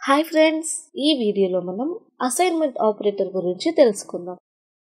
hi friends ఈ వీడియోలో మనం అసైన్మెంట్ ఆపరేటర్ గురించి తెలుసుకుందాం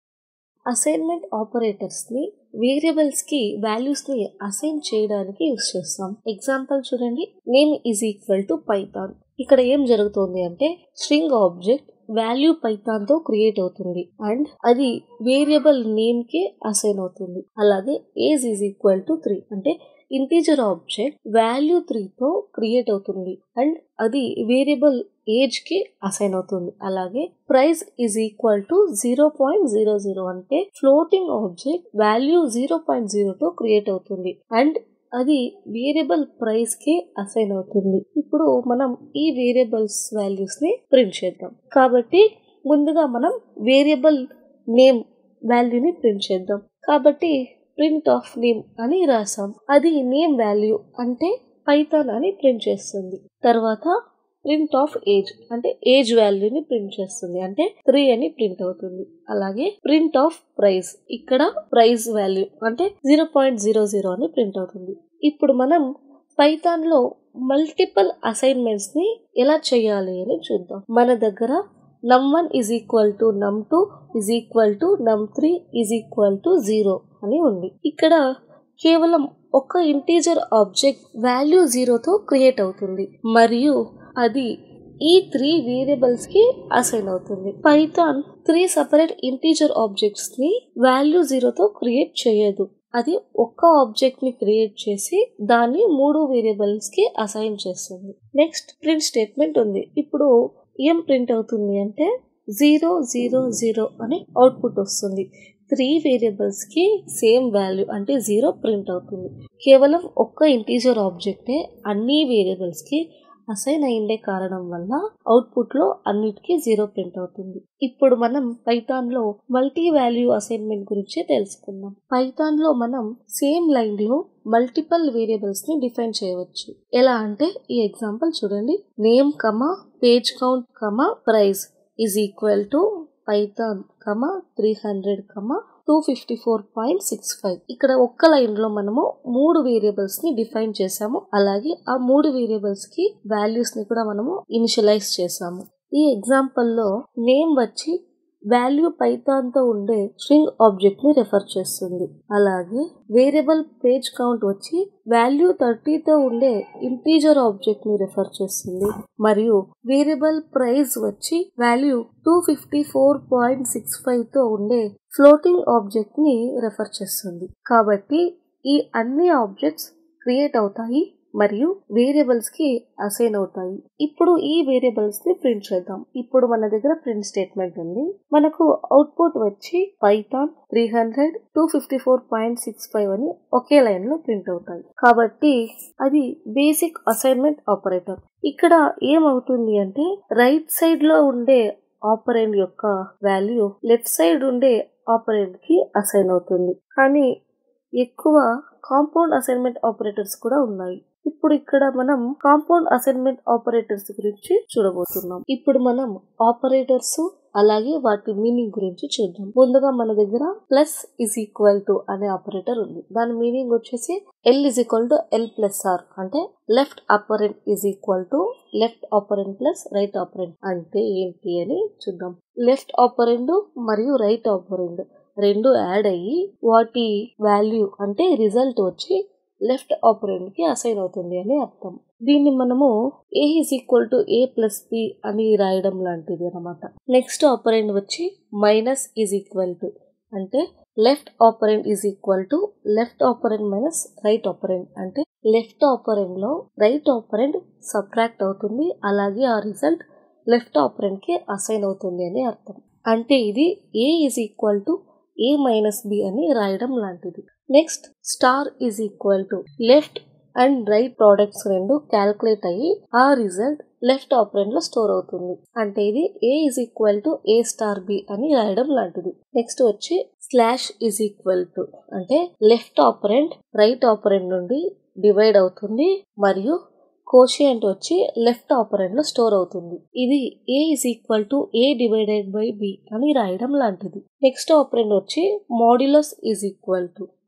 అసైన్మెంట్ ఆపరేటర్స్ ని వేరియబుల్స్ కి వాల్యూస్ ని అసైన్ చేయడానికి యూస్ చేస్తాం ఎగ్జాంపుల్ చూడండి name is equal to Python ఇక్కడ ఏం జరుగుతుంది అంటే స్ట్రింగ్ ఆబ్జెక్ట్ వాల్యూ పైథాన్ తో క్రియేట్ అవుతుంది అండ్ అది వేరియబుల్ నేమ్ కి అసైన్ అవుతుంది అలాగే age is equal to three అంటే ఇంటీజర్ ఆబ్జెక్ట్ వాల్యూ తో క్రియేట్ అవుతుంది అండ్ అది వేరియబుల్ ఏజ్ కి అసైన్ అవుతుంది అలాగే price is equal to zero point zero zero అంటే floating object value zero point zero తో క్రియేట్ అవుతుంది అండ్ అది వేరియబుల్ ప్రైస్ కి అసైన్ అవుతుంది ఇప్పుడు మనం ఈ వేరియబుల్స్ వాల్యూస్ ని ప్రింట్ చేద్దాం కాబట్టి ముందుగా మనం వేరియబుల్ నేమ్ వాల్యూని ప్రింట్ చేద్దాం కాబట్టి ప్రింట్ ఆఫ్ నేమ్ అని రాసాం అది నేమ్ వాల్యూ అంటే పైథాన్ అని ప్రింట్ చేస్తుంది తర్వాత ప్రింట్ ఆఫ్ ఏజ్ అంటే ఏజ్ వాల్యూని ప్రింట్ చేస్తుంది అంటే త్రీ అని ప్రింట్ అవుతుంది అలాగే ప్రింట్ ఆఫ్ ప్రైస్ ఇక్కడ ప్రైస్ వాల్యూ అంటే జీరో పాయింట్ జీరో జీరో అని ప్రింట్ అవుతుంది ఇప్పుడు మనం పైథాన్ లో మల్టిపుల్ అసైన్మెంట్స్ ని ఎలా చేయాలి అని చూద్దాం మన దగ్గర num one is equal to num two is equal to num three is equal to zero అని ఉంది ఇక్కడ కేవలం ఒక ఇంటీజర్ ఆబ్జెక్ట్ వాల్యూ జీరోతో క్రియేట్ అవుతుంది మరియు అది ఈ త్రీ వేరియబుల్స్ కి అసైన్ అవుతుంది Python three separate integer objects ని వాల్యూ జీరోతో క్రియేట్ చేయదు అది ఒక్క ఆబ్జెక్ట్ ని క్రియేట్ చేసి దాన్ని మూడు వేరియబుల్స్ కి అసైన్ చేస్తుంది నెక్స్ట్ ప్రింట్ స్టేట్మెంట్ ఉంది ఇప్పుడు ఏం ప్రింట్ అవుతుంది అంటే జీరో జీరో జీరో అని అవుట్పుట్ వస్తుంది త్రీ వేరియబుల్స్ కి సేమ్ వాల్యూ అంటే జీరో ప్రింట్ అవుతుంది కేవలం ఒక్క ఇంటీజర్ ఆబ్జెక్టే అన్ని వేరియబుల్స్ కి అసైన్ అయిండే కారణం వల్ల అవుట్పుట్ లో అన్నిటికీ జీరో ప్రింట్ అవుతుంది ఇప్పుడు మనం పైథాన్ లో మల్టీ వాల్యూ అసైన్మెంట్ గురించి తెలుసుకుందాం పైథాన్ లో మనం సేమ్ లైన్ లో మల్టిపల్ వేరియబుల్స్ ని డిఫైన్ చేయవచ్చు ఎలా అంటే ఈ ఎగ్జాంపుల్ చూడండి name comma page count comma price is equal to Python comma three hundred comma two fifty four point six five ఇక్కడ ఒక్క లైన్ లో మనము మూడు వేరియబుల్స్ ని డిఫైన్ చేసాము అలాగే ఆ మూడు వేరియబుల్స్ కి వాల్యూస్ ని కూడా మనము ఇనిషియలైజ్ చేసాము ఈ ఎగ్జాంపుల్ లో నేమ్ వచ్చి వాల్యూ పైథాన్ తో ఉండే స్ట్రింగ్ ఆబ్జెక్ట్ ని రెఫర్ చేస్తుంది అలాగే వేరియబుల్ పేజ్ కౌంట్ వచ్చి వాల్యూ థర్టీతో ఉండే ఇంటీజర్ ఆబ్జెక్ట్ ని రెఫర్ చేస్తుంది మరియు వేరియబుల్ ప్రైస్ వచ్చి value two fifty four point six five తో ఉండే ఫ్లోటింగ్ ఆబ్జెక్ట్ ని రెఫర్ చేస్తుంది కాబట్టి ఈ అన్ని ఆబ్జెక్ట్స్ క్రియేట్ అవుతాయి మరియు వేరియబుల్స్ కి అసైన్ అవుతాయి ఇప్పుడు ఈ వేరియబుల్స్ ని ప్రింట్ చేద్దాం ఇప్పుడు మన దగ్గర ప్రింట్ స్టేట్మెంట్ ఉంది మనకు అవుట్పుట్ వచ్చి Python three hundred two fifty four point six five అని ఒకే లైన్ లో ప్రింట్ అవుతాయి కాబట్టి అది బేసిక్ అసైన్మెంట్ ఆపరేటర్ ఇక్కడ ఏమవుతుంది అంటే రైట్ సైడ్ లో ఉండే ఆపరెంట్ యొక్క వాల్యూ లెఫ్ట్ సైడ్ ఉండే ఆపరెంట్ కి అసైన్ అవుతుంది కానీ ఎక్కువ కాంపౌండ్ అసైన్మెంట్ ఆపరేటర్స్ కూడా ఉన్నాయి ఇప్పుడు ఇక్కడ మనం కాంపౌండ్ అసైన్మెంట్ ఆపరేటర్స్ గురించి చూడబోతున్నాం ఇప్పుడు మనం ఆపరేటర్స్ అలాగే వాటి మీనింగ్ గురించి చూద్దాం ముందుగా మన దగ్గర ప్లస్ ఇస్ ఈక్వల్ టు అనే ఆపరేటర్ ఉంది దాని మీనింగ్ వచ్చేసి L is equal to L plus R అంటే left operand is equal to left operand plus right operand అంటే ఏంటి అని చూద్దాం లెఫ్ట్ ఆపరెంట్ మరియు రైట్ ఆపరెంట్ రెండు యాడ్ అయ్యి వాటి వాల్యూ అంటే రిజల్ట్ వచ్చి లెఫ్ట్ ఆపరెంట్ కి అసైన్ అవుతుంది అని అర్థం దీన్ని మనము A is equal to A plus B అని రాయడం లాంటిది అనమాట నెక్స్ట్ ఆపరెంట్ వచ్చి మైనస్ ఈజ్ ఈక్వల్ టు అంటే left operand is equal to left operand minus right operand అంటే లెఫ్ట్ ఆపరెంట్ లో రైట్ ఆపరెంట్ సబ్ట్రాక్ట్ అవుతుంది అలాగే ఆ రిజల్ట్ లెఫ్ట్ ఆపరెంట్ కి అసైన్ అవుతుంది అని అర్థం అంటే ఇది A is equal to A minus B అని రాయడం లాంటిది next star is equal to left and right products రెండు క్యాల్కులేట్ అయ్యి ఆ రిజల్ట్ లెఫ్ట్ ఆపరెంట్ లో స్టోర్ అవుతుంది అంటే ఇది A is equal to A star B అని రాయడం లాంటిది నెక్స్ట్ వచ్చి స్లాష్ ఈజ్ ఈక్వల్ టు అంటే లెఫ్ట్ ఆపరెంట్ రైట్ ఆపరెంట్ నుండి డివైడ్ అవుతుంది మరియు కోషియంట్ వచ్చి లెఫ్ట్ ఆపరెంట్ లో స్టోర్ అవుతుంది ఇది A is equal to A divided by B అని రాయడం లాంటిది నెక్స్ట్ ఆపరెంట్ వచ్చి మాడ్యులస్ ఈజ్ ఈక్వల్ టు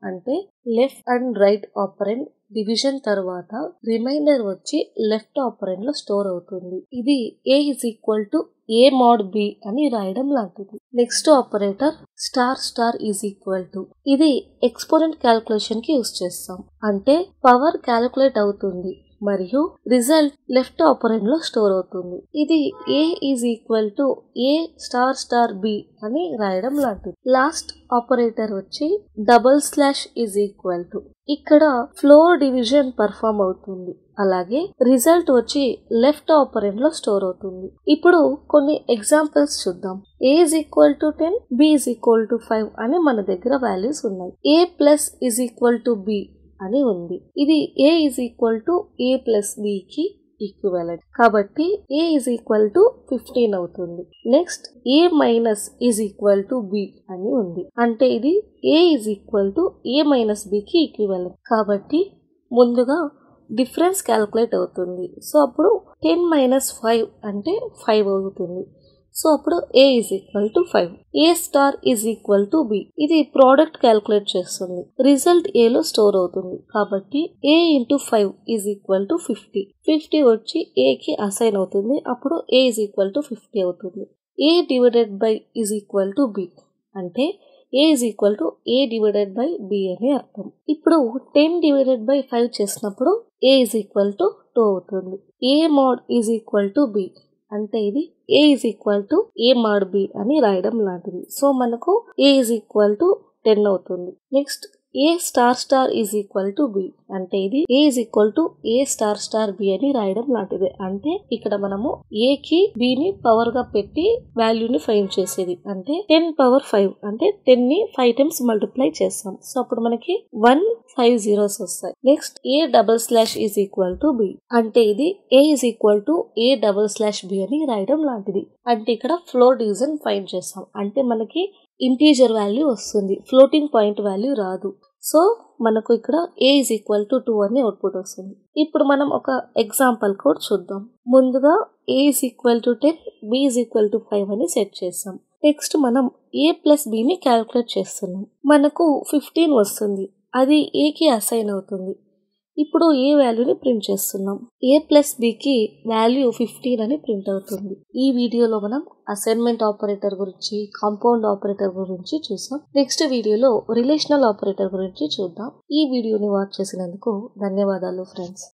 అంటే left and right operand division తర్వాత రిమైండర్ వచ్చి లెఫ్ట్ ఆపరెంట్ లో స్టోర్ అవుతుంది ఇది A is equal to A mod B అని రాయడం లాంటిది next operator star star is equal to ఇది ఎక్స్పోనెంట్ క్యాల్కులేషన్ కి యూస్ చేస్తాం అంటే పవర్ క్యాలిక్యులేట్ అవుతుంది మరియు రిజల్ట్ లెఫ్ట్ ఆపరెంట్ లో స్టోర్ అవుతుంది ఇది A is equal to A star star B అని రాయడం లాంటిది లాస్ట్ ఆపరేటర్ వచ్చి double slash is equal to ఇక్కడ ఫ్లోర్ డివిజన్ పర్ఫామ్ అవుతుంది అలాగే రిజల్ట్ వచ్చి లెఫ్ట్ ఆపరెంట్ లో స్టోర్ అవుతుంది ఇప్పుడు కొన్ని ఎగ్జాంపుల్స్ చూద్దాం A is equal to ten B is equal to five అని మన దగ్గర వాల్యూస్ ఉన్నాయి A plus is equal to B అని ఉంది ఇది A is equal to A plus బికి ఈక్వలెంట్ కాబట్టి A is equal to fifteen అవుతుంది next A minus is equal to B అని ఉంది అంటే ఇది A is equal to A minus బికి ఈక్వలెంట్ కాబట్టి ముందుగా డిఫరెన్స్ క్యాలిక్యులేట్ అవుతుంది సో అప్పుడు టెన్ మైనస్ ఫైవ్ అంటే ఫైవ్ అవుతుంది సో అప్పుడు A is equal to five A star is equal to B ఇది ప్రోడక్ట్ క్యాల్కులేట్ చేస్తుంది రిజల్ట్ ఏలో స్టోర్ అవుతుంది కాబట్టి A into five is equal to fifty fifty వచ్చి ఏకి అసైన్ అవుతుంది అప్పుడు A is equal to fifty అవుతుంది A divided by is equal to B అంటే A is equal to A divided by B అని అర్థం ఇప్పుడు టెన్ డివైడెడ్ బై ఫైవ్ చేసినప్పుడు ఏ ఈజ్ ఈక్వల్ టు టూ అవుతుంది A mod is equal to B అంటే ఇది A is equal to A mod B అని రాయడం లాంటిది సో మనకు A is equal to ten అవుతుంది next A star star is equal to B అంటే ఇది A is equal to A star star B అని రాయడం లాంటిది అంటే ఇక్కడ మనము ఏ కి బి ని పవర్ గా పెట్టి వాల్యూని ఫైన్ చేసేది అంటే టెన్ పవర్ ఫైవ్ అంటే టెన్ ని ఫైవ్ టైమ్స్ మల్టిప్లై చేస్తాం సో అప్పుడు మనకి వన్ ఫైవ్ జీరోస్ వస్తాయి next A double slash is equal to B అంటే ఇది A is equal to A double slash B అని రాయడం లాంటిది అంటే ఇక్కడ ఫ్లోర్ డివిజన్ ఫైన్ చేస్తాం అంటే మనకి ఇంటీజర్ వాల్యూ వస్తుంది ఫ్లోటింగ్ పాయింట్ వాల్యూ రాదు సో మనకు ఇక్కడ A is equal to two అని అవుట్పుట్ వస్తుంది ఇప్పుడు మనం ఒక ఎగ్జాంపుల్ కోడ్ చూద్దాం ముందుగా A is equal to ten B is equal to five అని సెట్ చేస్తాం నెక్స్ట్ మనం ఏ ప్లస్ బిని క్యాలిక్యులేట్ చేస్తున్నాం మనకు ఫిఫ్టీన్ వస్తుంది అది ఏకి అసైన్ అవుతుంది ఇప్పుడు ఏ వాల్యూని ప్రింట్ చేస్తున్నాం ఏ ప్లస్ బికి వాల్యూ ఫిఫ్టీన్ అని ప్రింట్ అవుతుంది ఈ వీడియోలో మనం అసైన్మెంట్ ఆపరేటర్ గురించి కాంపౌండ్ ఆపరేటర్ గురించి చూసాం నెక్స్ట్ వీడియోలో రిలేషనల్ ఆపరేటర్ గురించి చూద్దాం ఈ వీడియోని వాచ్ చేసినందుకు ధన్యవాదాలు ఫ్రెండ్స్